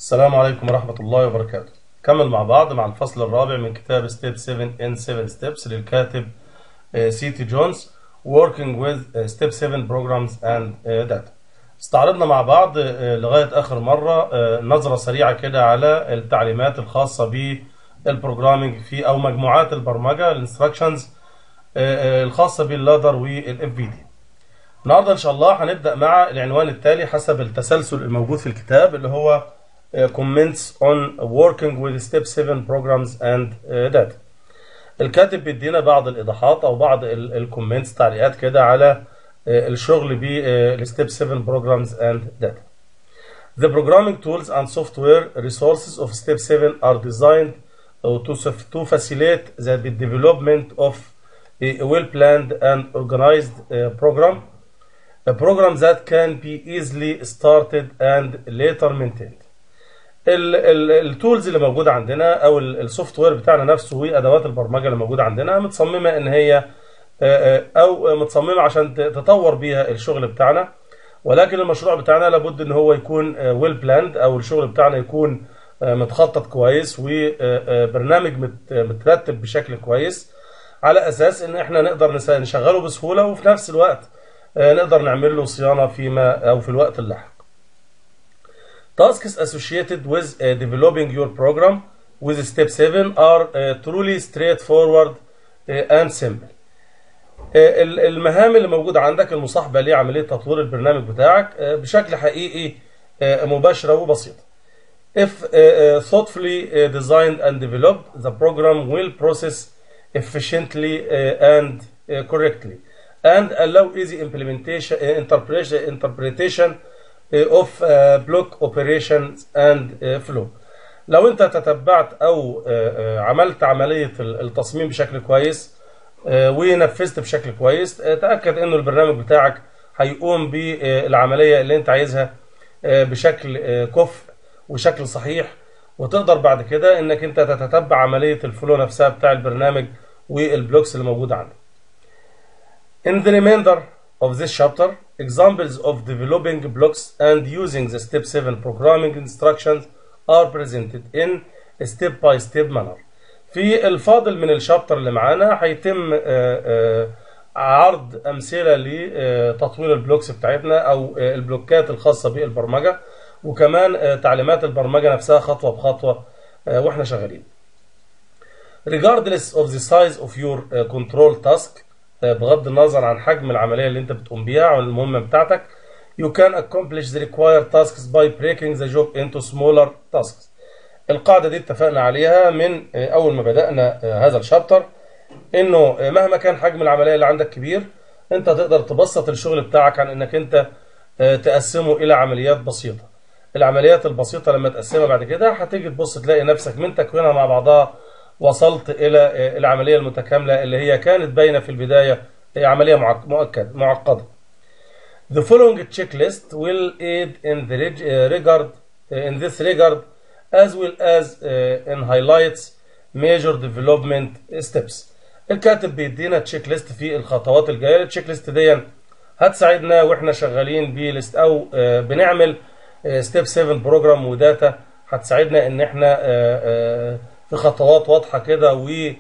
السلام عليكم ورحمة الله وبركاته كمل مع بعض مع الفصل الرابع من كتاب Step 7 in 7 Steps للكاتب سي تي جونز Working with uh, Step 7 Programs and uh, Data استعرضنا مع بعض uh, لغاية آخر مرة uh, نظرة سريعة كده على التعليمات الخاصة بالبروجرامينج في أو مجموعات البرمجة الانستراكشنز الخاصة باللادر والاف في دي النهارده ان شاء الله هنبدا مع العنوان التالي حسب التسلسل الموجود في الكتاب اللي هو uh, comments on working with step 7 programs and uh, data الكاتب بيدينا بعض الايضاحات او بعض الكومنتس تعليقات كده على uh, الشغل بالستيب 7 programs and data The programming tools and software resources of step 7 are designed to, to facilitate the development of a well-planned and organized program a program that can be easily started and later maintained. التولز اللي موجوده عندنا او السوفت وير بتاعنا نفسه وادوات البرمجه اللي موجوده عندنا متصممه ان هي او متصممه عشان تطور بيها الشغل بتاعنا ولكن المشروع بتاعنا لابد ان هو يكون ويل بلاند او الشغل بتاعنا يكون متخطط كويس وبرنامج مترتب بشكل كويس على اساس ان احنا نقدر نشغله بسهوله وفي نفس الوقت نقدر نعمل له صيانة فيما أو في الوقت اللاحق. Tasks associated with uh, developing your program with step 7 are uh, truly straightforward uh, and simple. المهام اللي موجودة عندك المصاحبة لعملية تطوير البرنامج بتاعك بشكل حقيقي مباشرة وبسيطة. If thoughtfully designed and developed, the program will process efficiently and correctly. and allow easy implementation uh, interpretation interpretation uh, of uh, block operations and flow لو انت تتبعت او عملت عمليه التصميم بشكل كويس ونفذت بشكل كويس تاكد انه البرنامج بتاعك هيقوم بالعمليه اللي انت عايزها بشكل كفء وشكل صحيح وتقدر بعد كده انك انت تتتبع عمليه الفلو نفسها بتاع البرنامج والبلوكس اللي موجوده عندك In the remainder of this chapter, examples of developing blocks and using the step 7 programming instructions are presented in a step-by-step manner. في الفاضل من الشابتر اللي معانا هيتم عرض أمثلة لتطوير البلوكس بتاعتنا أو البلوكات الخاصة بالبرمجة وكمان تعليمات البرمجة نفسها خطوة بخطوة واحنا شغالين. Regardless of the size of your control task, بغض النظر عن حجم العمليه اللي انت بتقوم بيها او المهمه بتاعتك you can accomplish the required tasks by breaking the job into smaller tasks القاعده دي اتفقنا عليها من اول ما بدانا هذا الشابتر انه مهما كان حجم العمليه اللي عندك كبير انت تقدر تبسط الشغل بتاعك عن انك انت تقسمه الى عمليات بسيطه العمليات البسيطه لما تقسمها بعد كده هتيجي تبص تلاقي نفسك من تكوينها مع بعضها وصلت الى العمليه المتكامله اللي هي كانت باينه في البدايه هي عمليه مؤكد معقده. The following checklist will aid in the regard in this regard as well as in highlights major development steps. الكاتب بيدينا تشيك ليست في الخطوات الجايه، التشيك ليست دي هتساعدنا واحنا شغالين بليست او بنعمل ستيب 7 بروجرام وداتا هتساعدنا ان احنا في خطوات واضحه كده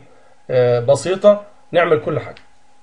وبسيطه نعمل كل حاجه.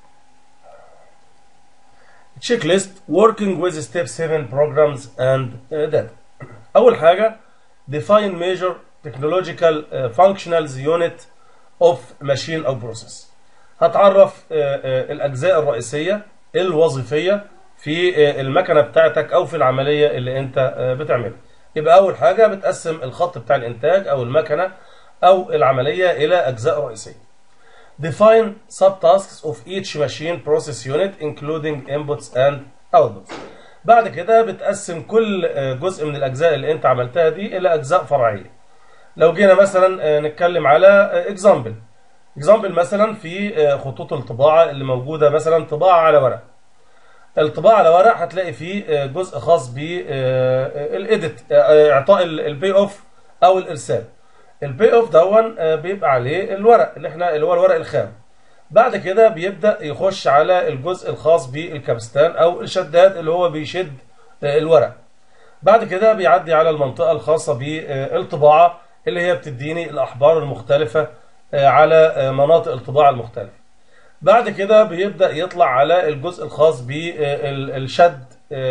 تشيك ليست working with step 7 programs and data. اول حاجه define major technological functionals unit of machine او process. هتعرف الاجزاء الرئيسيه الوظيفيه في المكنه بتاعتك او في العمليه اللي انت بتعملها. يبقى اول حاجه بتقسم الخط بتاع الانتاج او المكنه أو العملية إلى أجزاء رئيسية. Define subtasks of each machine process unit including inputs and outputs. بعد كده بتقسم كل جزء من الأجزاء اللي أنت عملتها دي إلى أجزاء فرعية. لو جينا مثلا نتكلم على example. example مثلا في خطوط الطباعة اللي موجودة مثلا طباعة على ورق. الطباعة على ورق هتلاقي فيه جزء خاص بالإيديت إعطاء البي أوف أو الإرسال. البي اوف دون بيبقى عليه الورق اللي احنا اللي هو الورق الخام بعد كده بيبدا يخش على الجزء الخاص بالكابستان او الشداد اللي هو بيشد الورق بعد كده بيعدي على المنطقة الخاصة بالطباعة اللي هي بتديني الأحبار المختلفة على مناطق الطباعة المختلفة بعد كده بيبدأ يطلع على الجزء الخاص بالشد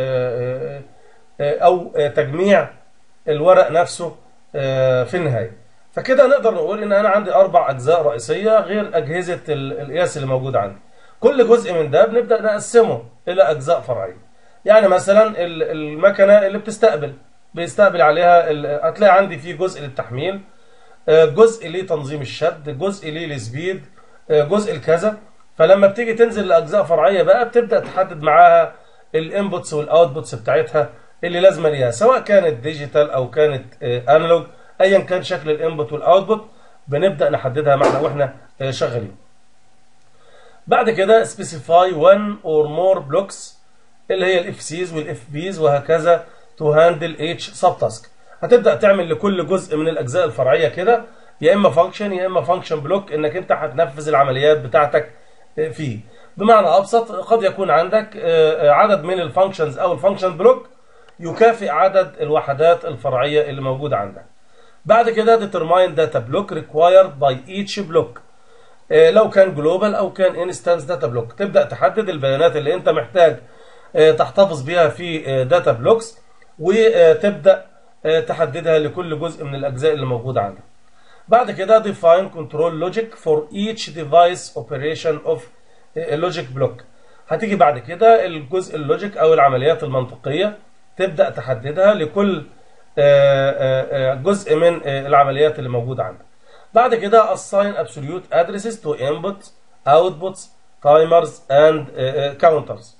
أو تجميع الورق نفسه في النهاية فكده نقدر نقول ان انا عندي اربع اجزاء رئيسيه غير اجهزه القياس اللي موجوده عندي كل جزء من ده بنبدا نقسمه الى اجزاء فرعيه يعني مثلا المكنه اللي بتستقبل بيستقبل عليها هتلاقي عندي فيه جزء للتحميل جزء لتنظيم الشد جزء للسبيد جزء الكذا فلما بتيجي تنزل لاجزاء فرعيه بقى بتبدا تحدد معاها الانبوتس والاوتبوتس بتاعتها اللي لازم ليها سواء كانت ديجيتال او كانت انالوج ايا كان شكل الانبوت والاوتبوت بنبدا نحددها معنا واحنا شغالين بعد كده specify one or more blocks اللي هي الاف سيز والاف بيز وهكذا تو هاندل اتش سب تاسك هتبدا تعمل لكل جزء من الاجزاء الفرعيه كده يا اما فانكشن يا اما فانكشن بلوك انك انت هتنفذ العمليات بتاعتك فيه بمعنى ابسط قد يكون عندك عدد من الفانكشنز او الفانكشن بلوك يكافئ عدد الوحدات الفرعيه اللي موجوده عندك بعد كده determine data block required by each block لو كان جلوبال او كان انستانس داتا بلوك تبدا تحدد البيانات اللي انت محتاج تحتفظ بيها في داتا بلوكس وتبدا تحددها لكل جزء من الاجزاء اللي موجوده عندك بعد كده define control logic for each device operation of logic block هتيجي بعد كده الجزء اللوجيك او العمليات المنطقيه تبدا تحددها لكل جزء من العمليات اللي موجوده عندك بعد كده assign absolute addresses to inputs outputs timers and counters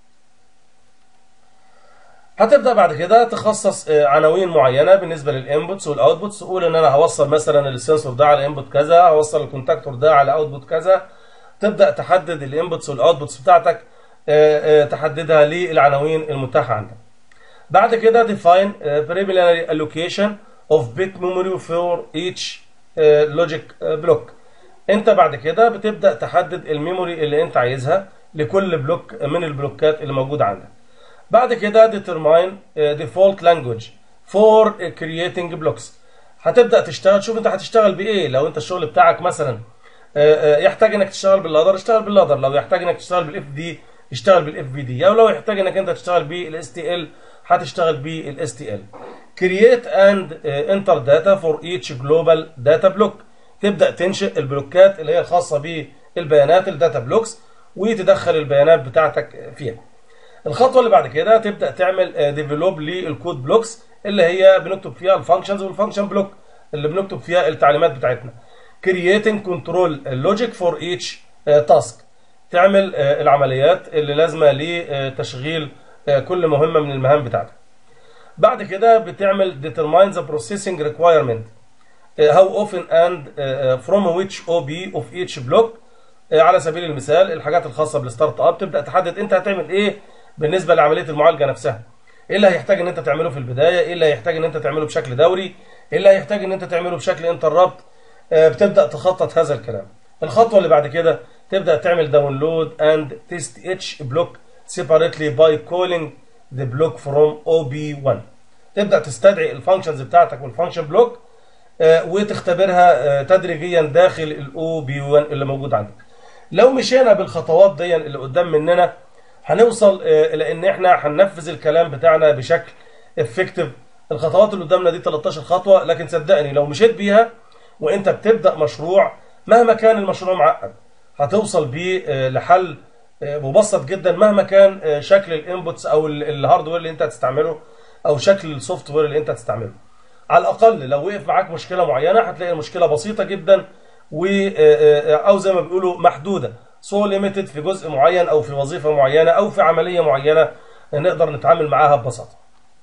هتبدا بعد كده تخصص عناوين معينه بالنسبه للانبوتس والاوتبوتس تقول ان انا هوصل مثلا السنسور ده على انبوت كذا هوصل الكونتاكتور ده على اوتبوت كذا تبدا تحدد الانبوتس والاوتبوتس بتاعتك تحددها للعناوين المتاحه عندك بعد كده define preliminary allocation of bit memory for each logic block انت بعد كده بتبدا تحدد الميموري اللي انت عايزها لكل بلوك من البلوكات اللي موجوده عندك بعد كده determine default language for creating blocks هتبدا تشتغل شوف انت هتشتغل بايه لو انت الشغل بتاعك مثلا يحتاج انك تشتغل باللادر اشتغل باللادر لو يحتاج انك تشتغل بالاف دي اشتغل بالاف في دي او لو يحتاج انك انت تشتغل بالاس تي ال هتشتغل بالاس تي ال create and enter data for each global data block تبدا تنشئ البلوكات اللي هي الخاصه بالبيانات الداتا بلوكس وتدخل البيانات بتاعتك فيها الخطوه اللي بعد كده تبدا تعمل ديفلوب للكود بلوكس اللي هي بنكتب فيها الفانكشنز والفانكشن بلوك اللي بنكتب فيها التعليمات بتاعتنا creating control logic for each task تعمل العمليات اللي لازمه لتشغيل كل مهمه من المهام بتاعتك بعد كده بتعمل determine the processing requirement how often and from which OB of each block على سبيل المثال الحاجات الخاصه بالستارت اب تبدا تحدد انت هتعمل ايه بالنسبه لعمليه المعالجه نفسها ايه اللي هيحتاج ان انت تعمله في البدايه ايه اللي هيحتاج ان انت تعمله بشكل دوري ايه اللي هيحتاج ان انت تعمله بشكل انتربت بتبدا تخطط هذا الكلام الخطوه اللي بعد كده تبدا تعمل داونلود اند تيست اتش بلوك separately by calling the block from OB1 تبدا تستدعي الفانكشنز بتاعتك والفانكشن بلوك وتختبرها تدريجيا داخل الاو بي 1 اللي موجود عندك لو مشينا بالخطوات دي اللي قدام مننا هنوصل الى ان احنا هننفذ الكلام بتاعنا بشكل افكتيف الخطوات اللي قدامنا دي 13 خطوه لكن صدقني لو مشيت بيها وانت بتبدا مشروع مهما كان المشروع معقد هتوصل بيه لحل مبسط جدا مهما كان شكل الانبوتس او الهاردوير اللي انت هتستعمله او شكل السوفت وير اللي انت هتستعمله على الاقل لو وقف معاك مشكله معينه هتلاقي المشكله بسيطه جدا و او زي ما بيقولوا محدوده سو ليميتد في جزء معين او في وظيفه معينه او في عمليه معينه نقدر نتعامل معاها ببساطه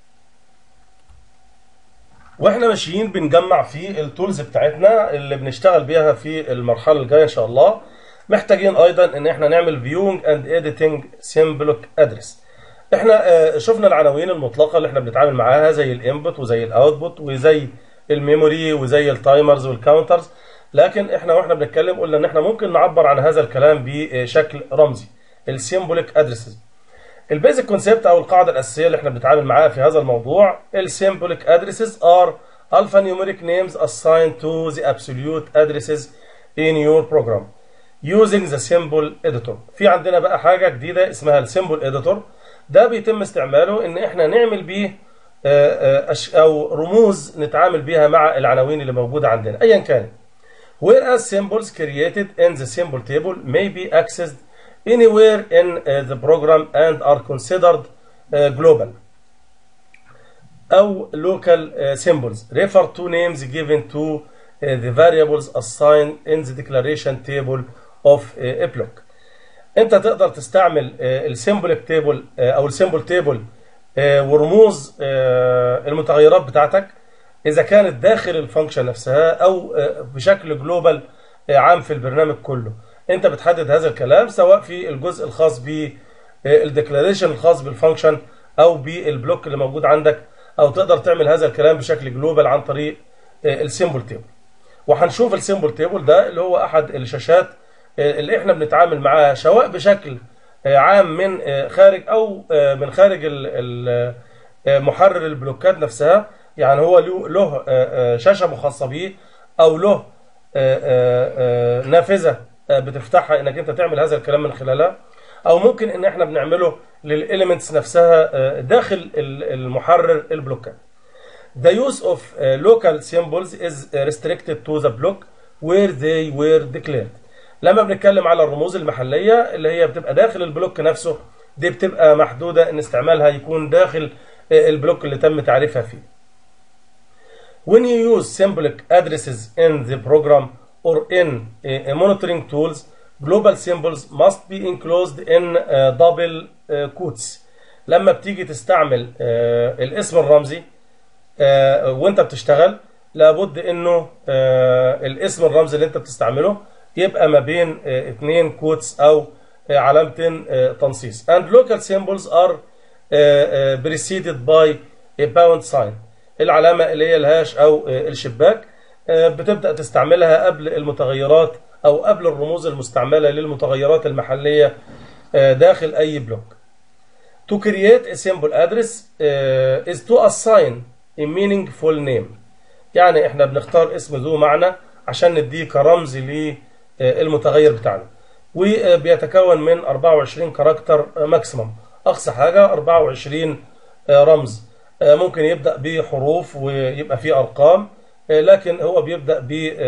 واحنا ماشيين بنجمع في التولز بتاعتنا اللي بنشتغل بيها في المرحله الجايه ان شاء الله محتاجين ايضا ان احنا نعمل فيونج اند اديتنج سيمبلوك ادرس احنا شفنا العناوين المطلقه اللي احنا بنتعامل معاها زي الانبوت وزي الاوتبوت وزي الميموري وزي التايمرز والكاونترز لكن احنا واحنا بنتكلم قلنا ان احنا ممكن نعبر عن هذا الكلام بشكل رمزي السيمبوليك ادرسز البيزك كونسيبت او القاعده الاساسيه اللي احنا بنتعامل معاها في هذا الموضوع السيمبوليك ادريسز ار alphanumeric names assigned to the absolute addresses in your program using the symbol editor في عندنا بقى حاجه جديده اسمها السيمبل اديتور ده بيتم استعماله ان احنا نعمل بيه او رموز نتعامل بيها مع العناوين اللي موجوده عندنا ايا كانت whereas symbols created in the symbol table may be accessed anywhere in uh, the program and are considered uh, global أو local uh, symbols refer to names given to uh, the variables assigned in the declaration table of uh, a block انت تقدر تستعمل السيمبل تيبل او السيمبل تيبل ورموز المتغيرات بتاعتك اذا كانت داخل الفانكشن نفسها او بشكل جلوبال عام في البرنامج كله انت بتحدد هذا الكلام سواء في الجزء الخاص بالديكلاريشن الخاص بالفانكشن او بالبلوك اللي موجود عندك او تقدر تعمل هذا الكلام بشكل جلوبال عن طريق السيمبل تيبل وهنشوف السيمبل تيبل ده اللي هو احد الشاشات اللي احنا بنتعامل معاها سواء بشكل عام من خارج او من خارج محرر البلوكات نفسها يعني هو له شاشه مخصصه بيه او له نافذه بتفتحها انك انت تعمل هذا الكلام من خلالها او ممكن ان احنا بنعمله للاليمنتس نفسها داخل المحرر البلوكات The use of local symbols is restricted to the block where they were declared لما بنتكلم على الرموز المحلية اللي هي بتبقى داخل البلوك نفسه دي بتبقى محدودة ان استعمالها يكون داخل البلوك اللي تم تعريفها فيه When you use symbolic addresses in the program or in uh, monitoring tools, global symbols must be enclosed in uh, double uh, quotes. لما بتيجي تستعمل uh, الاسم الرمزي uh, وانت بتشتغل لابد انه uh, الاسم الرمزي اللي انت بتستعمله يبقى ما بين uh, اتنين كوتس او uh, علامتين uh, تنصيص. And local symbols are uh, uh, preceded by a pound sign. العلامة اللي هي الهاش أو الشباك بتبدأ تستعملها قبل المتغيرات أو قبل الرموز المستعملة للمتغيرات المحلية داخل أي بلوك. To create a symbol address is to assign a meaningful name. يعني احنا بنختار اسم ذو معنى عشان نديه كرمز للمتغير بتاعنا. وبيتكون من 24 كاركتر ماكسيمم. أقصى حاجة 24 رمز. ممكن يبدأ بحروف ويبقى فيه أرقام لكن هو بيبدأ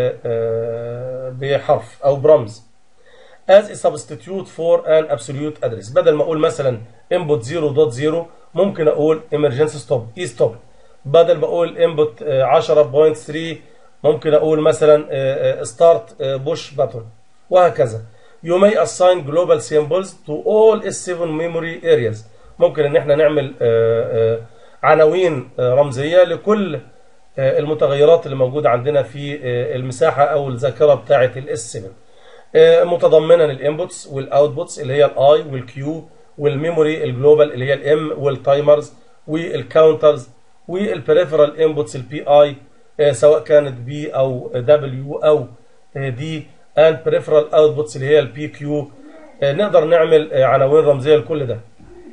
بحرف أو برمز as a substitute for an absolute address بدل ما أقول مثلا input 0.0 ممكن أقول emergency stop e stop بدل ما أقول input 10.3 ممكن أقول مثلا start push button وهكذا you may assign global symbols to all S7 memory areas ممكن ان احنا نعمل عناوين رمزية لكل المتغيرات اللي موجودة عندنا في المساحة أو الذاكرة بتاعة الاس 7 متضمنا الانبوتس والاوتبوتس اللي هي الاي والكيو والميموري الجلوبال اللي هي الام والتايمرز والكاونترز والبريفرال انبوتس البي اي سواء كانت بي او دبليو او دي اند بريفرال اوتبوتس اللي هي البي كيو نقدر نعمل عناوين رمزيه لكل ده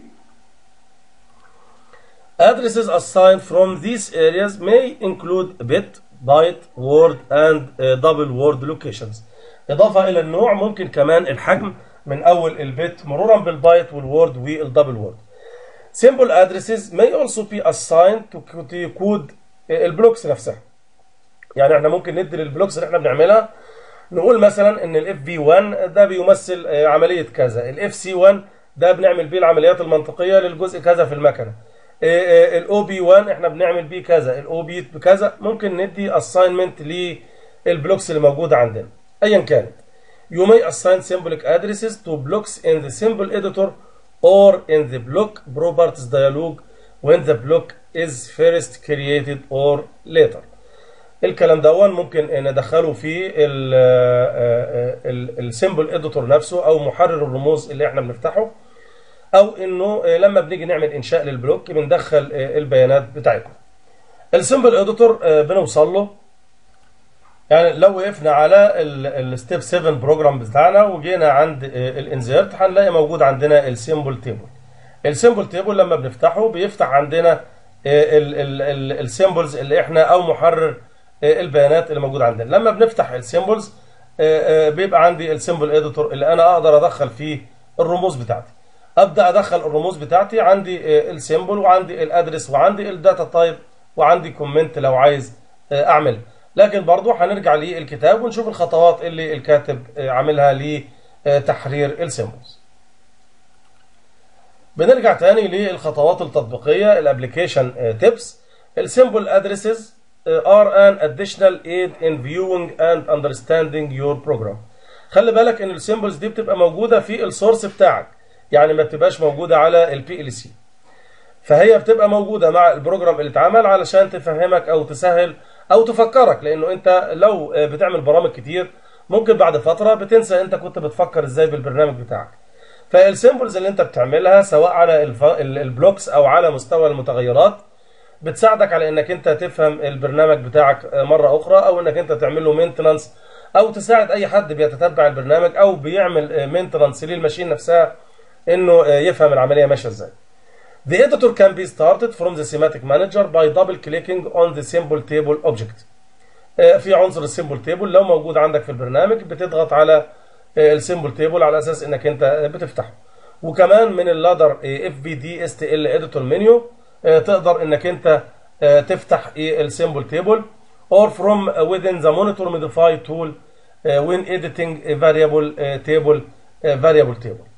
Addresses assigned from these areas may include bit, byte, word and uh, double word locations. إضافة إلى النوع ممكن كمان الحجم من أول البت مرورا بالبايت والوورد والدبل وورد. Simple addresses may also be assigned to code البلوكس نفسها. يعني احنا ممكن ندي للبلوكس اللي احنا بنعملها نقول مثلا ان الاف في 1 ده بيمثل عملية كذا، الاف سي 1 ده بنعمل بيه العمليات المنطقية للجزء كذا في المكنة. الاو بي 1 احنا بنعمل بيه كذا الاو بي بكذا ممكن ندي اساينمنت للبلوكس اللي موجوده عندنا ايا كانت you may assign symbolic addresses to blocks in the symbol editor or in the block properties dialog when the block is first created or later الكلام ده ممكن ندخله في السيمبل اديتور نفسه او محرر الرموز اللي احنا بنفتحه او انه لما بنيجي نعمل انشاء للبلوك بندخل البيانات بتاعتنا السمبل اديتور بنوصل له يعني لو وقفنا على الستيب 7 بروجرام بتاعنا وجينا عند الانزيرت هنلاقي موجود عندنا السيمبل تيبل السيمبل تيبل لما بنفتحه بيفتح عندنا السيمبلز اللي احنا او محرر آه، البيانات اللي موجود عندنا لما بنفتح السيمبلز بيبقى عندي السيمبل اديتور اللي انا اقدر ادخل فيه الرموز بتاعتي ابدا ادخل الرموز بتاعتي عندي آه، السيمبل وعندي الادرس وعندي الداتا تايب وعندي كومنت لو عايز آه، اعمل لكن برضو هنرجع للكتاب ونشوف الخطوات اللي الكاتب آه، عاملها لتحرير السيمبلز بنرجع تاني للخطوات التطبيقيه الابلكيشن تيبس السيمبل ادريسز are an additional aid in viewing and understanding your program خلي بالك ان السيمبلز دي بتبقى موجوده في السورس بتاعك يعني ما بتبقاش موجوده على البي ال سي فهي بتبقى موجوده مع البروجرام اللي اتعمل علشان تفهمك او تسهل او تفكرك لانه انت لو بتعمل برامج كتير ممكن بعد فتره بتنسى انت كنت بتفكر ازاي بالبرنامج بتاعك فالسيمبلز اللي انت بتعملها سواء على الف- ال- البلوكس او على مستوى المتغيرات بتساعدك على انك انت تفهم البرنامج بتاعك مره اخرى او انك انت تعمل له مينتنانس او تساعد اي حد بيتتبع البرنامج او بيعمل مينتنانس للماشين نفسها انه يفهم العمليه ماشيه ازاي. The editor can be started from the semantic manager by double clicking on the symbol table object. آه، في عنصر السيمبل تيبل لو موجود عندك في البرنامج بتضغط على السيمبل تيبل على اساس انك انت بتفتحه وكمان من اللادر اف في دي اس تي ال اديتور منيو تقدر انك انت آه، تفتح السيمبل تيبل or from within the monitor modify tool آه، when editing a variable آه، table آه، variable table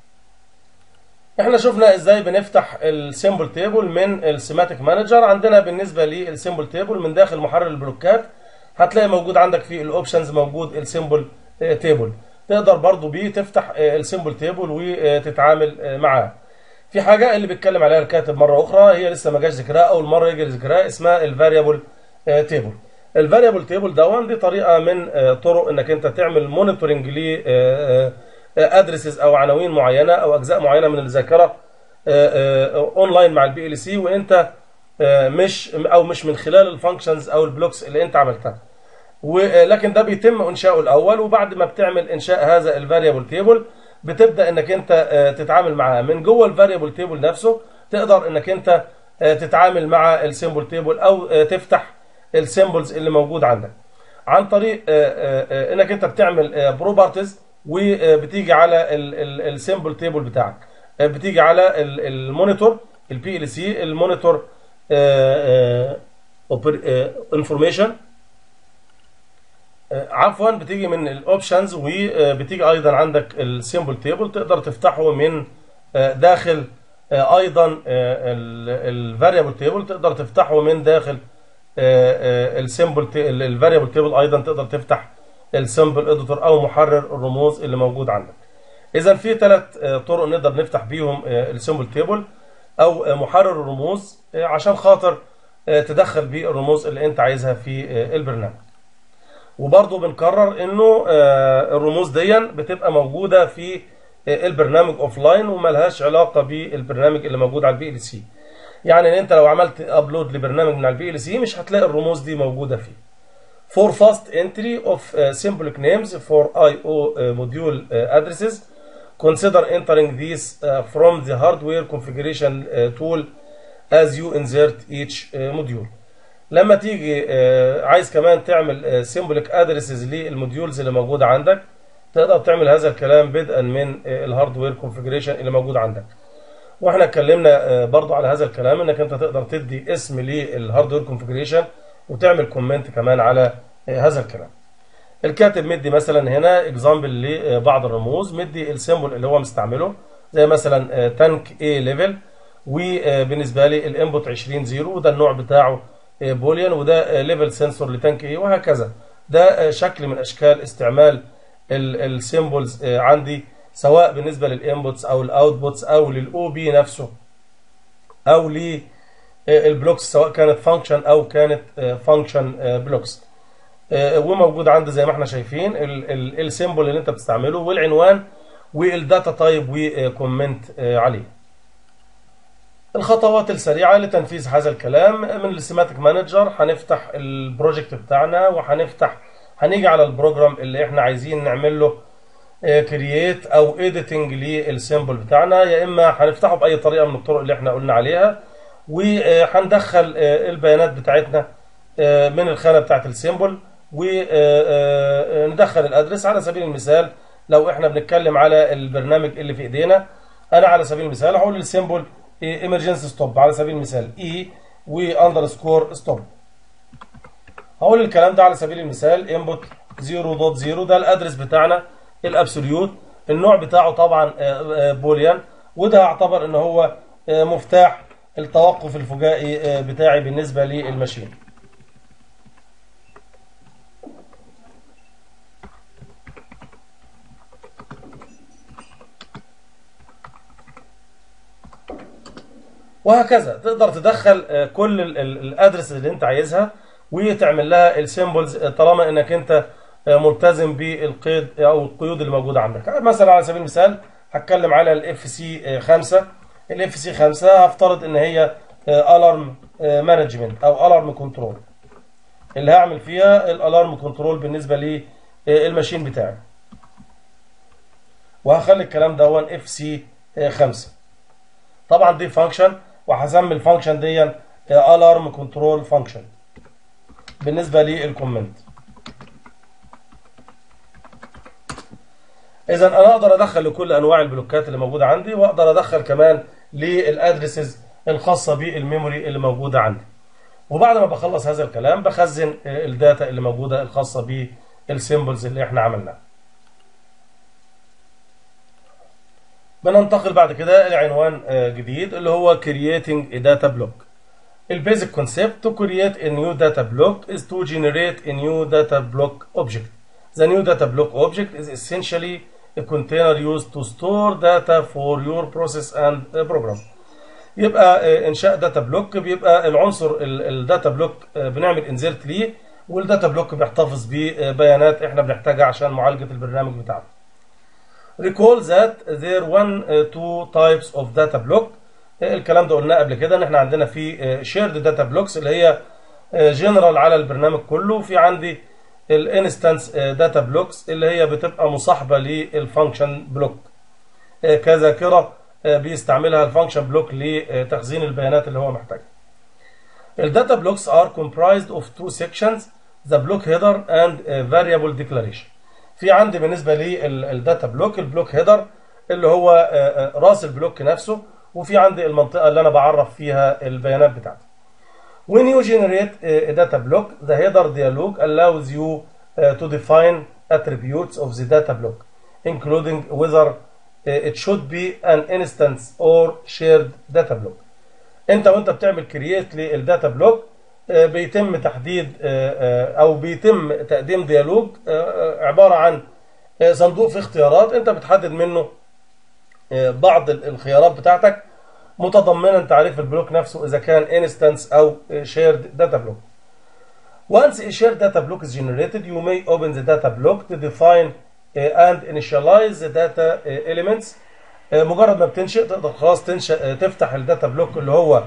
احنا شفنا ازاي بنفتح السيمبل تيبل من السيماتيك مانجر عندنا بالنسبه للسيمبل تيبل من داخل محرر البلوكات هتلاقي موجود عندك في الاوبشنز موجود السيمبل تيبل تقدر برضو بيه تفتح السيمبل تيبل وتتعامل معاه في حاجه اللي بيتكلم عليها الكاتب مره اخرى هي لسه ما جاش ذكرها اول مره يجي ذكرها اسمها الفاريبل تيبل الفاريبل تيبل دون دي طريقه من آه، طرق انك انت تعمل مونيتورنج ل ادرسز او عناوين معينه او اجزاء معينه من الذاكره اونلاين مع البي ال سي وانت آه، مش او مش من خلال الفانكشنز او البلوكس اللي انت عملتها ولكن ده بيتم انشاؤه الاول وبعد ما بتعمل انشاء هذا الفاريبل تيبل بتبدا انك انت آه، تتعامل معاه من جوه الفاريبل تيبل نفسه تقدر انك انت آه، تتعامل مع السيمبل تيبل او آه، تفتح السيمبلز اللي موجود عندك عن طريق آه، آه، آه، انك انت بتعمل بروبرتيز وبتيجي على السيمبل تيبل بتاعك آه، بتيجي على ال- المونيتور البي ال سي المونيتور انفورميشن عفوا بتيجي من الاوبشنز وبتيجي ايضا عندك السيمبل تيبل تقدر تفتحه من آه، داخل آه، ايضا الفاريبل تيبل تقدر تفتحه من داخل السيمبل الفاريبل تيبل ايضا تقدر تفتح السيمبل اديتور او محرر الرموز اللي موجود عندك اذا في ثلاث طرق نقدر نفتح بيهم السيمبل تيبل او آه، محرر الرموز آه، عشان خاطر آه، تدخل بيه الرموز اللي انت عايزها في آه، البرنامج وبرضه بنكرر انه آه، الرموز دي بتبقى موجوده في آه، البرنامج اوف لاين وملهاش علاقه بالبرنامج اللي موجود على البي ال سي يعني ان انت لو عملت ابلود لبرنامج من على البي ال سي مش هتلاقي الرموز دي موجوده فيه for fast entry of uh, symbolic names for IO uh, module uh, addresses consider entering these uh, from the hardware configuration uh, tool as you insert each uh, module لما تيجي آه، عايز كمان تعمل سيمبوليك ادرسز للموديولز اللي موجوده عندك تقدر تعمل هذا الكلام بدءا من الهاردوير كونفيجريشن اللي موجود عندك واحنا اتكلمنا آه، برضو على هذا الكلام انك انت تقدر تدي اسم للهاردوير كونفيجريشن وتعمل كومنت كمان على آه، هذا الكلام الكاتب مدي مثلا هنا اكزامبل لبعض الرموز مدي السيمبل اللي هو مستعمله زي مثلا تانك اي ليفل وبالنسبه لي الانبوت 20 زيرو وده النوع بتاعه بوليان وده ليفل سنسور لتانك اي وهكذا ده شكل من اشكال استعمال السيمبلز عندي سواء بالنسبه للانبوتس او الاوتبوتس او للاو بي نفسه او للبلوكس سواء كانت فانكشن او كانت فانكشن بلوكس وموجود عندي زي ما احنا شايفين السيمبل اللي انت بتستعمله والعنوان والداتا تايب وكومنت عليه الخطوات السريعة لتنفيذ هذا الكلام من السيماتيك مانجر هنفتح البروجكت بتاعنا وهنفتح هنيجي على البروجرام اللي احنا عايزين نعمل له كرييت او اديتنج للسيمبل بتاعنا يا اما هنفتحه باي طريقه من الطرق اللي احنا قلنا عليها وهندخل البيانات بتاعتنا من الخانه بتاعت السيمبل وندخل الادرس على سبيل المثال لو احنا بنتكلم على البرنامج اللي في ايدينا انا على سبيل المثال هقول للسيمبل ايمرجنسي ستوب على سبيل المثال اي واندرسكور ستوب هقول الكلام ده على سبيل المثال انبوت 0.0 ده الادرس بتاعنا الابسوليوت النوع بتاعه طبعا بوليان وده اعتبر ان هو مفتاح التوقف الفجائي بتاعي بالنسبه للماشين وهكذا تقدر تدخل كل الادرس اللي انت عايزها وتعمل لها السيمبلز طالما انك انت ملتزم بالقيد او القيود اللي موجوده عندك مثلا على سبيل المثال هتكلم على الاف سي 5 الاف سي 5 هفترض ان هي الارم مانجمنت او الارم كنترول اللي هعمل فيها الالارم كنترول بالنسبه للماشين بتاعي وهخلي الكلام ده اف سي 5 طبعا دي فانكشن وهسمي الفانكشن دي الارم كنترول فانكشن بالنسبه للكومنت اذا انا اقدر ادخل لكل انواع البلوكات اللي موجوده عندي واقدر ادخل كمان للادرسز الخاصه بالميموري اللي موجوده عندي وبعد ما بخلص هذا الكلام بخزن الداتا اللي موجوده الخاصه بالسيمبلز اللي احنا عملناها بننتقل بعد كده لعنوان جديد اللي هو creating a data block البيزك concept to create a new data block is to generate a new data block object the new data block object is essentially a container used to store data for your process and program يبقى انشاء داتا بلوك بيبقى العنصر الداتا بلوك بنعمل انزيرت ليه والداتا بلوك بيحتفظ ببيانات احنا بنحتاجها عشان معالجه البرنامج بتاعنا recall that there one uh, two types of data block الكلام ده قلناه قبل كده ان احنا عندنا في shared data blocks اللي هي جنرال على البرنامج كله وفي عندي الانستنس داتا بلوكس اللي هي بتبقى مصاحبه للفانكشن بلوك كذاكره بيستعملها الفانكشن بلوك لتخزين البيانات اللي هو محتاجها الداتا blocks are comprised of two sections the block header and a variable declaration في عندي بالنسبة للداتا بلوك البلوك هيدر اللي هو راس البلوك نفسه وفي عندي المنطقة اللي أنا بعرف فيها البيانات بتاعتي. When you generate a data block, the header dialog allows you to define attributes of the data block, including whether it should be an instance or shared data block. أنت وأنت بتعمل كرييت للداتا بلوك بيتم تحديد او بيتم تقديم ديالوج عباره عن صندوق في اختيارات انت بتحدد منه بعض الخيارات بتاعتك متضمنا تعريف البلوك نفسه اذا كان انستنس او شيرد داتا بلوك Once a shared data block is generated, you may open the data block to define and initialize the data elements. مجرد ما بتنشئ تقدر خلاص تنشئ تفتح الداتا بلوك اللي هو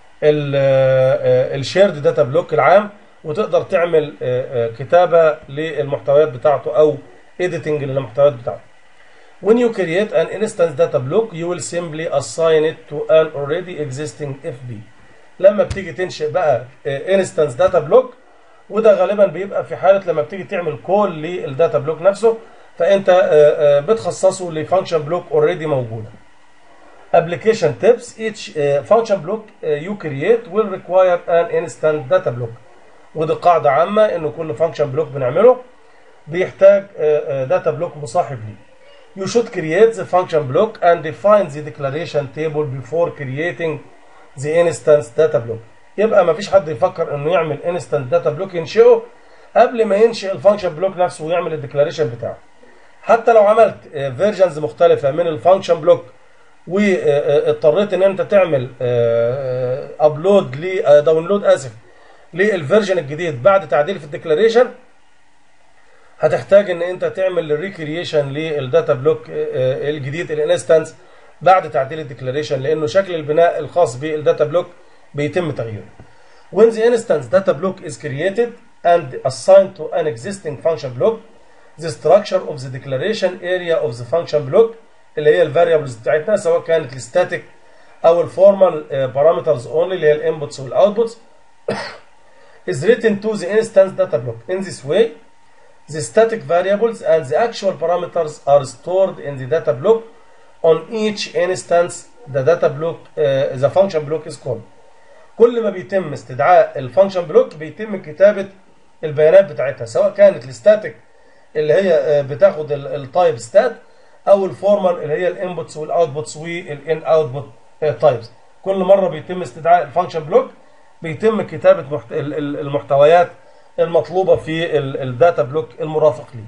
الشيرد داتا بلوك العام وتقدر تعمل كتابه للمحتويات بتاعته او editing للمحتويات بتاعته. When you create an instance data block, you will simply assign it to an already existing FB. لما بتيجي تنشئ بقى instance data block وده غالبا بيبقى في حاله لما بتيجي تعمل كول للداتا بلوك نفسه فانت بتخصصه لفانكشن بلوك اوريدي موجوده. application tips each uh, function block uh, you create will require an instant data block ودي قاعدة عامة إن كل function block بنعمله بيحتاج data block مصاحب ليه. You should create the function block and define the declaration table before creating the instance data block. يبقى ما فيش حد يفكر إنه يعمل instant data block ينشئه قبل ما ينشئ الفانكشن بلوك نفسه ويعمل الديكلاريشن بتاعه. حتى لو عملت فيرجنز مختلفة من الفانكشن بلوك واضطريت ان انت تعمل ابلود داونلود اسف للفيرجن الجديد بعد تعديل في الديكلاريشن هتحتاج ان انت تعمل ريكريشن للداتا بلوك الجديد الانستنس بعد تعديل الديكلاريشن لانه شكل البناء الخاص بالداتا بلوك بيتم تغييره. When the instance data block is created and assigned to an existing function block, the structure of the declaration area of the function block اللي هي الفاريبلز بتاعتنا سواء كانت الستاتيك او الفورمال بارامترز اونلي اللي هي الانبوتس والاوتبوتس is written to the instance data block. In this way, the static variables and the actual parameters are stored in the data block. On each instance, the data block, uh, the function block is called. كل ما بيتم استدعاء الفانكشن بلوك بيتم كتابة البيانات بتاعتها سواء كانت الستاتيك اللي هي بتاخد التايب ستات او الفورمال اللي هي الانبوتس والاوتبوتس والان اوتبوت تايبس كل مره بيتم استدعاء الفانكشن بلوك بيتم كتابه محت... المحتويات المطلوبه في الداتا بلوك المرافق ليه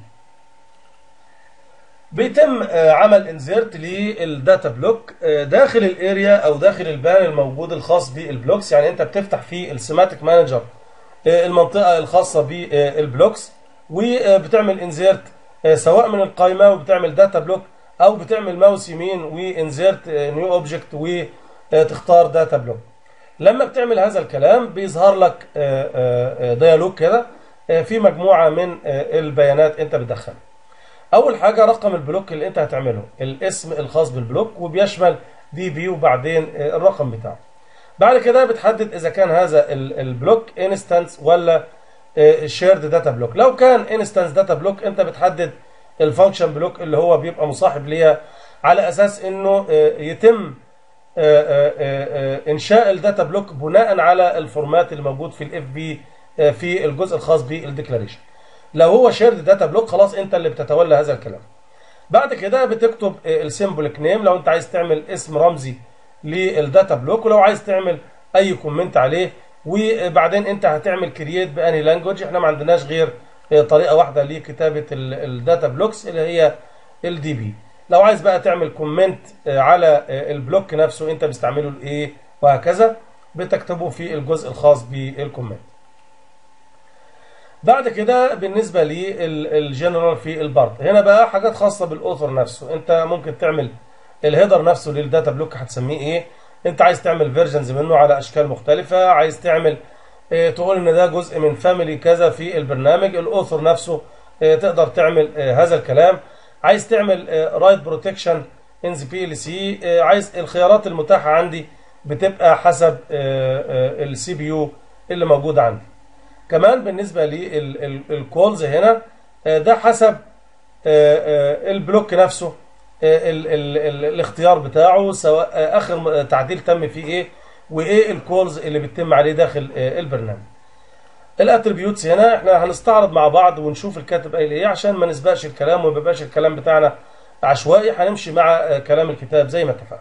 بيتم عمل انزيرت للداتا بلوك داخل الاريا او داخل البان الموجود الخاص بالبلوكس يعني انت بتفتح في السيماتيك مانجر المنطقه الخاصه بالبلوكس وبتعمل انزيرت سواء من القائمه وبتعمل داتا بلوك او بتعمل ماوس يمين وانزيرت نيو اوبجكت وتختار داتا بلوك لما بتعمل هذا الكلام بيظهر لك ديالوج كده في مجموعه من البيانات انت بتدخلها اول حاجه رقم البلوك اللي انت هتعمله الاسم الخاص بالبلوك وبيشمل دي بي وبعدين الرقم بتاعه بعد كده بتحدد اذا كان هذا البلوك انستنس ولا شيرد داتا بلوك لو كان انستنس داتا بلوك انت بتحدد الفانكشن بلوك اللي هو بيبقى مصاحب ليها على اساس انه يتم انشاء الداتا بلوك بناء على الفورمات الموجود في الاف بي في الجزء الخاص بالديكلاريشن لو هو شيرد داتا بلوك خلاص انت اللي بتتولى هذا الكلام بعد كده بتكتب السيمبوليك نيم لو انت عايز تعمل اسم رمزي للداتا بلوك ولو عايز تعمل اي كومنت عليه وبعدين انت هتعمل كرييت باني لانجوج احنا ما عندناش غير طريقه واحده لكتابه الداتا بلوكس اللي هي الدي بي لو عايز بقى تعمل كومنت على البلوك نفسه انت بتستعمله الايه وهكذا بتكتبه في الجزء الخاص بالكومنت بعد كده بالنسبه للجنرال في البارت هنا بقى حاجات خاصه بالاوثر نفسه انت ممكن تعمل الهيدر نفسه للداتا بلوك هتسميه ايه انت عايز تعمل فيرجنز منه على اشكال مختلفه عايز تعمل اه تقول ان ده جزء من فاميلي كذا في البرنامج الاوثر نفسه اه تقدر تعمل اه هذا الكلام عايز تعمل رايت بروتكشن ان ذا بي ال سي عايز الخيارات المتاحه عندي بتبقى حسب السي بي يو اللي موجود عندي كمان بالنسبه للكولز هنا ده حسب البلوك نفسه ال ال ال الاختيار بتاعه سواء اخر تعديل تم فيه ايه وايه الكولز اللي بتتم عليه داخل البرنامج الاتريبيوتس هنا احنا هنستعرض مع بعض ونشوف الكاتب قايل ايه عشان ما نسبقش الكلام وما يبقاش الكلام بتاعنا عشوائي هنمشي مع كلام الكتاب زي ما اتفقنا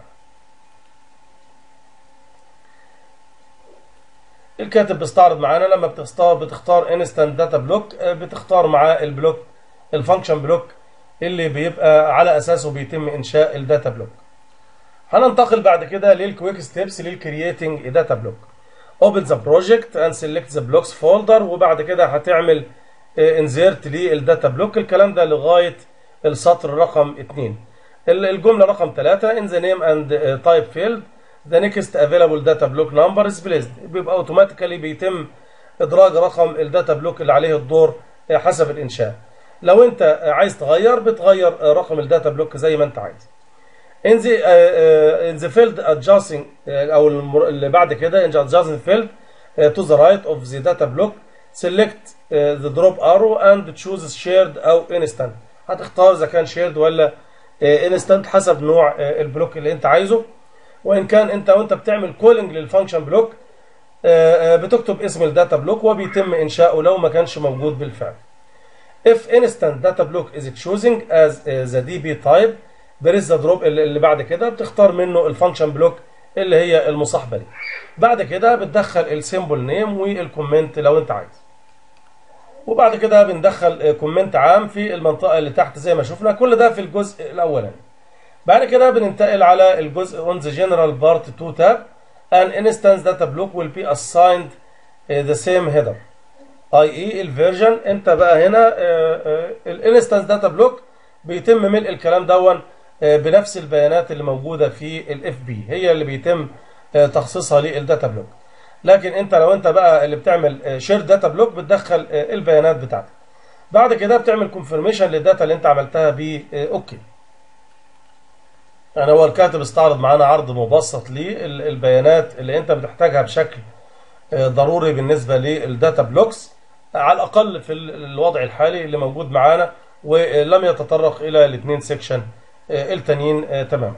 الكاتب بيستعرض معانا لما بتختار بتختار انستنت داتا بلوك بتختار معاه البلوك الفانكشن بلوك اللي بيبقى على اساسه بيتم انشاء الداتا بلوك هننتقل بعد كده للكويك ستيبس للكرييتنج داتا بلوك اوبن ذا بروجكت اند سيلكت ذا بلوكس فولدر وبعد كده هتعمل انزيرت للداتا بلوك الكلام ده لغايه السطر رقم 2 الجمله رقم 3 in the name and type field the next available data block number is placed بيبقى اوتوماتيكالي بيتم ادراج رقم الداتا بلوك اللي عليه الدور حسب الانشاء لو انت عايز تغير بتغير رقم الداتا بلوك زي ما انت عايز in the uh, in the field adjusting uh, او اللي بعد كده in the adjusting field uh, to the right of the data block select uh, the drop arrow and choose shared او instant هتختار اذا كان shared ولا uh, instant حسب نوع uh, البلوك اللي انت عايزه وان كان انت وانت بتعمل كولينج للفانكشن بلوك بتكتب اسم الداتا بلوك وبيتم انشاؤه لو ما كانش موجود بالفعل if instant data block is choosing as the db type there is the drop اللي بعد كده بتختار منه الفانكشن بلوك اللي هي المصاحبه ليه بعد كده بتدخل السيمبل نيم والكومنت لو انت عايز وبعد كده بندخل كومنت عام في المنطقه اللي تحت زي ما شفنا كل ده في الجزء الاولاني بعد كده بننتقل على الجزء on the general part 2 tab an instance data block will be assigned the same header i.e. الفيرجن انت بقى هنا الانستنس داتا بلوك بيتم ملء الكلام دون بنفس البيانات اللي موجوده في الاف بي هي اللي بيتم تخصيصها للداتا بلوك لكن انت لو انت بقى اللي بتعمل شير داتا بلوك بتدخل البيانات بتاعتك بعد كده بتعمل كونفirmation للداتا اللي انت عملتها ب اوكي يعني هو الكاتب استعرض معانا عرض مبسط للبيانات اللي انت بتحتاجها بشكل ضروري بالنسبة للداتا بلوكس على الأقل في الوضع الحالي اللي موجود معانا ولم يتطرق إلى الاثنين سيكشن التانيين تماما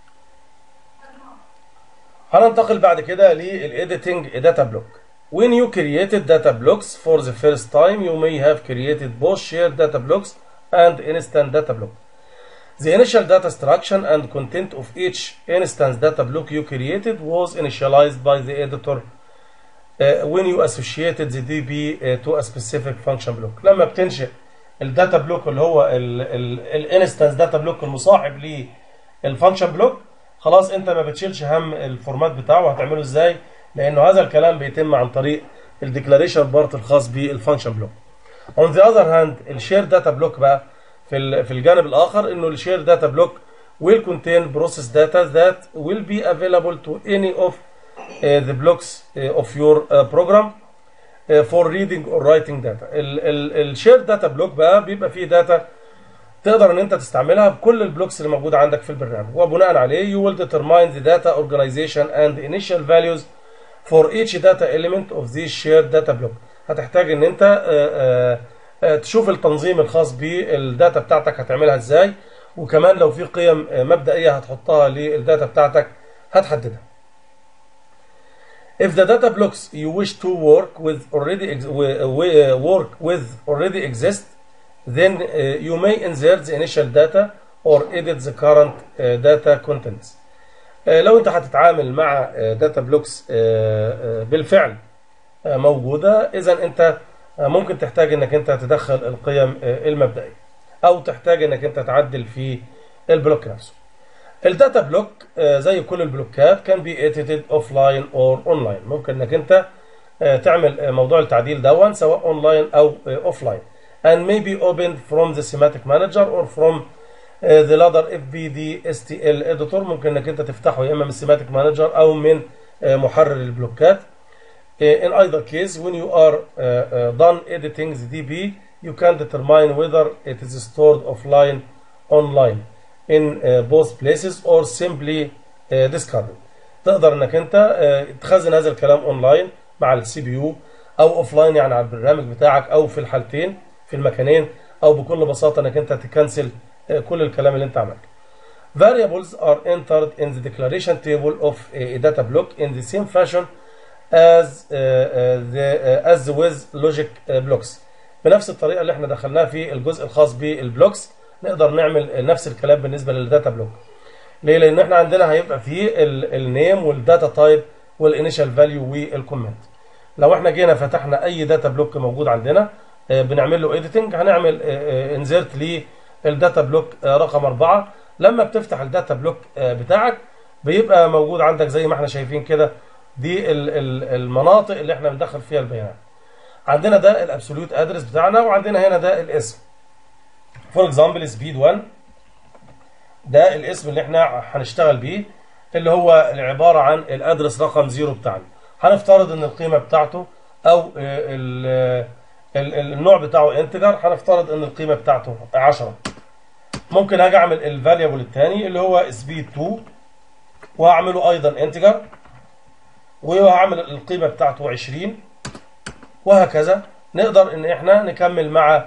هننتقل بعد كده للإيديتنج داتا بلوك When you created data blocks for the first time you may have created both shared data blocks and instant data block The initial data structure and content of each instance data block you created was initialized by the editor uh, when you associated the DB uh, to a specific function block. لما بتنشئ الداتا بلوك اللي هو الانستنس داتا بلوك المصاحب للفانكشن بلوك خلاص انت ما بتشيلش هم الفورمات بتاعه هتعمله ازاي لانه هذا الكلام بيتم عن طريق الديكلاريشن بارت الخاص بالفانكشن بلوك. On the other hand الشير داتا بلوك بقى في في الجانب الاخر انه الشير داتا بلوك will contain process data that will be available to any of uh, the blocks uh, of your uh, program uh, for reading or writing data. الشير داتا بلوك بقى بيبقى فيه داتا تقدر ان انت تستعملها بكل البلوكس اللي موجوده عندك في البرنامج وبناء عليه you will determine the data organization and initial values for each data element of this shared data block. هتحتاج ان انت uh, uh, تشوف التنظيم الخاص بالداتا بتاعتك هتعملها ازاي وكمان لو في قيم مبدئيه هتحطها للداتا بتاعتك هتحددها. If the data blocks you wish to work with already work with already exist, then uh, you may insert the initial data or edit the current uh, data contents. Uh, لو انت هتتعامل مع داتا بلوكس بالفعل موجوده اذا انت ممكن تحتاج انك انت تدخل القيم المبدئيه او تحتاج انك انت تعدل في البلوك نفسه الداتا بلوك زي كل البلوكات كان بي edited اوفلاين اور اونلاين ممكن انك انت تعمل موضوع التعديل دون سواء اونلاين او اوفلاين and may be opened from the semantic manager or from the ladder FBD STL editor ممكن انك انت تفتحه يا اما من semantic manager او من محرر البلوكات in either case when you are uh, uh, done editing the DB you can determine whether it is stored offline online in uh, both places or simply uh, discarded تقدر انك انت uh, تخزن هذا الكلام اونلاين مع السي بي يو او اوفلاين يعني على البرنامج بتاعك او في الحالتين في المكانين او بكل بساطه انك انت تكنسل uh, كل الكلام اللي انت عملته variables are entered in the declaration table of a data block in the same fashion as uh, uh, the uh, as with logic blocks بنفس الطريقه اللي احنا دخلناها في الجزء الخاص بالبلوكس نقدر نعمل نفس الكلام بالنسبه للداتا بلوك ليه لان احنا عندنا هيبقى فيه النيم والداتا تايب والانيشال فاليو والكومنت لو احنا جينا فتحنا اي داتا بلوك موجود عندنا بنعمل له اديتنج هنعمل انزرت للداتا بلوك رقم أربعة لما بتفتح الداتا بلوك بتاعك بيبقى موجود عندك زي ما احنا شايفين كده دي المناطق اللي احنا بندخل فيها البيانات عندنا ده الابسوليوت ادرس بتاعنا وعندنا هنا ده الاسم فور اكزامبل سبيد 1 ده الاسم اللي احنا هنشتغل بيه اللي هو عباره عن الادرس رقم زيرو بتاعنا هنفترض ان القيمه بتاعته او ال ال النوع بتاعه انتجر هنفترض ان القيمه بتاعته 10 ممكن اجي اعمل الفاريبل الثاني اللي هو سبيد 2 واعمله ايضا انتجر وهعمل القيمة بتاعته 20 وهكذا نقدر ان احنا نكمل مع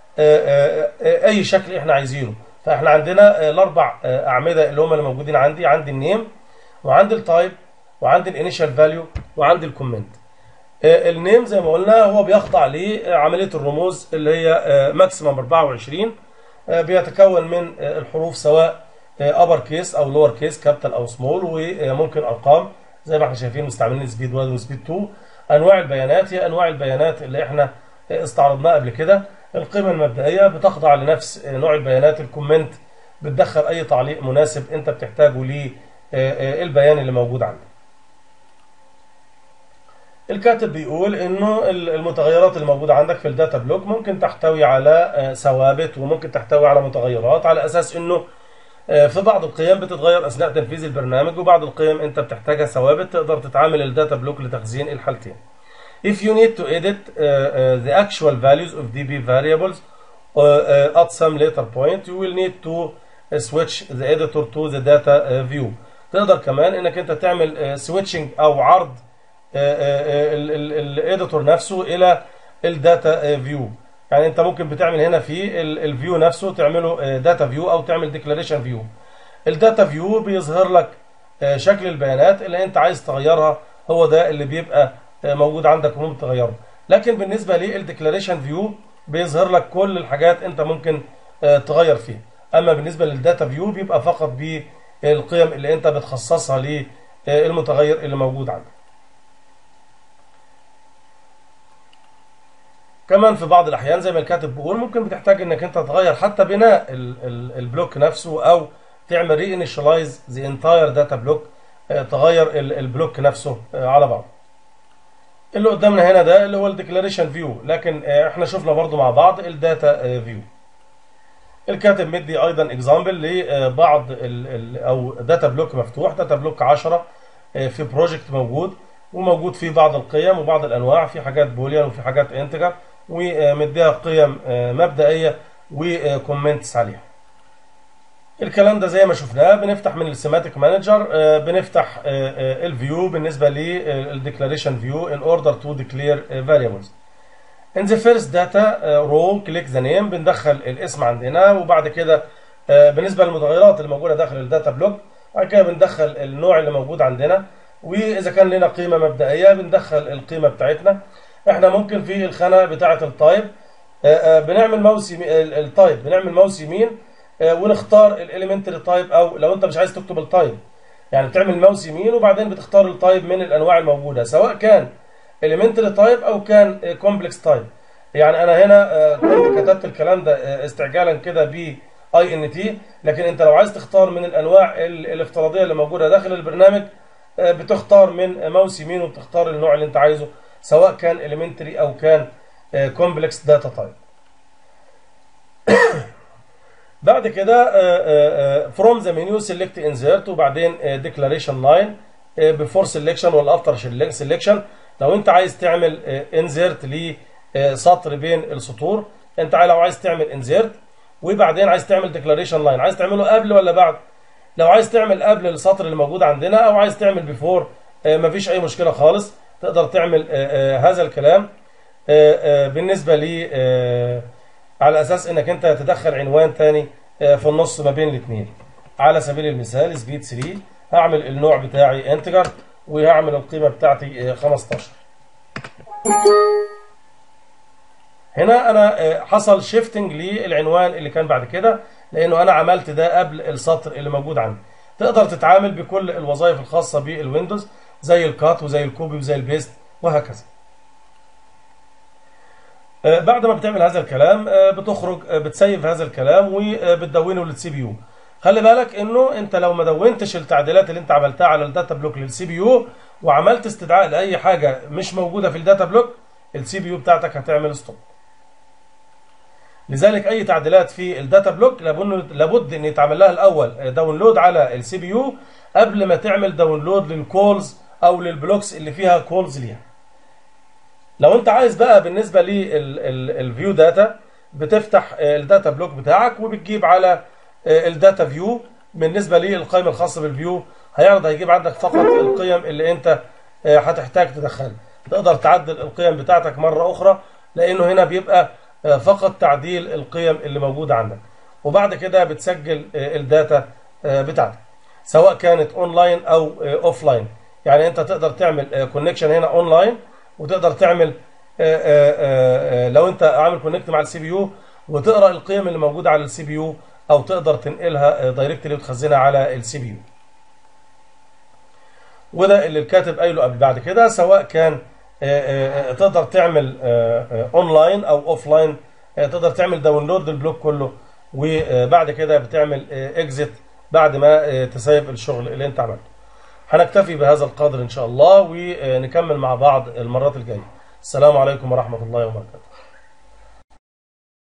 اي شكل احنا عايزينه فاحنا عندنا الاربع اعمدة اللي هم اللي موجودين عندي عندي النيم وعندي التايب وعندي الانيشال فاليو وعندي الكومنت النيم زي ما قلنا هو بيخضع لعملية الرموز اللي هي ماكسيمم 24 بيتكون من الحروف سواء ابر كيس او لور كيس كابيتال او سمول وممكن ارقام زي ما احنا شايفين مستعملين سبيد 1 وسبيد 2 انواع البيانات هي انواع البيانات اللي احنا استعرضناها قبل كده القيمه المبدئيه بتخضع لنفس نوع البيانات الكومنت بتدخل اي تعليق مناسب انت بتحتاجه للبيان اللي موجود عندك الكاتب بيقول انه المتغيرات اللي موجوده عندك في الداتا بلوك ممكن تحتوي على ثوابت وممكن تحتوي على متغيرات على اساس انه في بعض القيم بتتغير اثناء تنفيذ البرنامج وبعض القيم انت بتحتاجها ثوابت تقدر تتعامل الداتا بلوك لتخزين الحالتين. If you need to edit uh, uh, the actual values of DB variables uh, at some later point you will need to switch the editor to the data uh, view تقدر كمان انك انت تعمل سويتشنج او عرض الاديتور نفسه الى الداتا فيو يعني انت ممكن بتعمل هنا في الفيو نفسه تعمله داتا فيو او تعمل ديكلاريشن فيو الداتا فيو بيظهر لك شكل البيانات اللي انت عايز تغيرها هو ده اللي بيبقى موجود عندك وممكن تغيره لكن بالنسبه للديكلاريشن فيو بيظهر لك كل الحاجات انت ممكن تغير فيها اما بالنسبه للداتا فيو بيبقى فقط بالقيم اللي انت بتخصصها للمتغير اللي موجود عندك كمان في بعض الاحيان زي ما الكاتب بيقول ممكن بتحتاج انك انت تغير حتى بناء البلوك نفسه او تعمل ري انيشاليز ذا انتاير داتا بلوك تغير البلوك نفسه على بعض اللي قدامنا هنا ده اللي هو الديكلاريشن فيو لكن احنا شفنا برضو مع بعض الداتا فيو الكاتب مدي ايضا اكزامبل لبعض ال ال او داتا بلوك مفتوح داتا بلوك 10 في بروجكت موجود وموجود فيه بعض القيم وبعض الانواع في حاجات بوليان وفي حاجات انتجر ومديها قيم مبدئيه وكومنتس عليها الكلام ده زي ما شفناه بنفتح من السيماتيك مانجر بنفتح الفيو بالنسبه للديكلاريشن فيو in order to declare variables in the first data row click the name بندخل الاسم عندنا وبعد كده بالنسبه للمتغيرات اللي موجوده داخل الداتا بلوك بعد كده بندخل النوع اللي موجود عندنا واذا كان لنا قيمه مبدئيه بندخل القيمه بتاعتنا احنا ممكن في الخانه بتاعه التايب بنعمل ماوس التايب بنعمل ماوس يمين ونختار الاليمنتري تايب او لو انت مش عايز تكتب التايب يعني بتعمل ماوس يمين وبعدين بتختار التايب من الانواع الموجوده سواء كان اليمنتري تايب او كان كومبلكس تايب يعني انا هنا كنت كتبت الكلام ده استعجالا كده ب اي ان تي لكن انت لو عايز تختار من الانواع الافتراضيه اللي موجوده داخل البرنامج بتختار من ماوس يمين وبتختار النوع اللي انت عايزه سواء كان elementary او كان complex data type بعد كده from the menu select insert وبعدين declaration line before selection ولا after selection لو انت عايز تعمل insert لسطر بين السطور انت لو عايز تعمل insert وبعدين عايز تعمل declaration line عايز تعمله قبل ولا بعد لو عايز تعمل قبل السطر اللي موجود عندنا او عايز تعمل بيفور مفيش اي مشكله خالص تقدر تعمل هذا الكلام بالنسبه لي على اساس انك انت تدخل عنوان تاني في النص ما بين الاثنين على سبيل المثال سبيد 3 هعمل النوع بتاعي انتجر وهعمل القيمه بتاعتي 15 هنا انا حصل شيفتنج للعنوان اللي كان بعد كده لانه انا عملت ده قبل السطر اللي موجود عندي تقدر تتعامل بكل الوظائف الخاصه بالويندوز زي الكات وزي الكوبي وزي البيست وهكذا بعد ما بتعمل هذا الكلام بتخرج بتسيف هذا الكلام وبتدونه للسي بي يو خلي بالك انه انت لو ما دونتش التعديلات اللي انت عملتها على الداتا بلوك للسي بي يو وعملت استدعاء لاي حاجه مش موجوده في الداتا بلوك السي بي يو بتاعتك هتعمل ستوب لذلك اي تعديلات في الداتا بلوك لابد لابد ان يتعمل لها الاول داونلود على السي بي يو قبل ما تعمل داونلود للكولز او للبلوكس اللي فيها كولز ليها لو انت عايز بقى بالنسبه للفيو داتا بتفتح الداتا بلوك بتاعك وبتجيب على الداتا فيو بالنسبه للقائمه الخاصه بالفيو هيعرض هيجيب عندك فقط القيم اللي انت هتحتاج تدخلها تقدر تعدل القيم بتاعتك مره اخرى لانه هنا بيبقى فقط تعديل القيم اللي موجوده عندك وبعد كده بتسجل الداتا بتاعتك سواء كانت اونلاين او اوفلاين يعني انت تقدر تعمل كونكشن هنا اونلاين وتقدر تعمل لو انت عامل كونكت مع السي بي يو وتقرا القيم اللي موجوده على السي بي يو او تقدر تنقلها دايركتلي وتخزنها على السي بي يو وده اللي الكاتب قايله قبل بعد كده سواء كان تقدر تعمل اونلاين او اوفلاين تقدر تعمل داونلود للبلوك كله وبعد كده بتعمل اكزيت بعد ما تسيب الشغل اللي انت عملته هنكتفي بهذا القدر ان شاء الله ونكمل مع بعض المرات الجايه السلام عليكم ورحمه الله وبركاته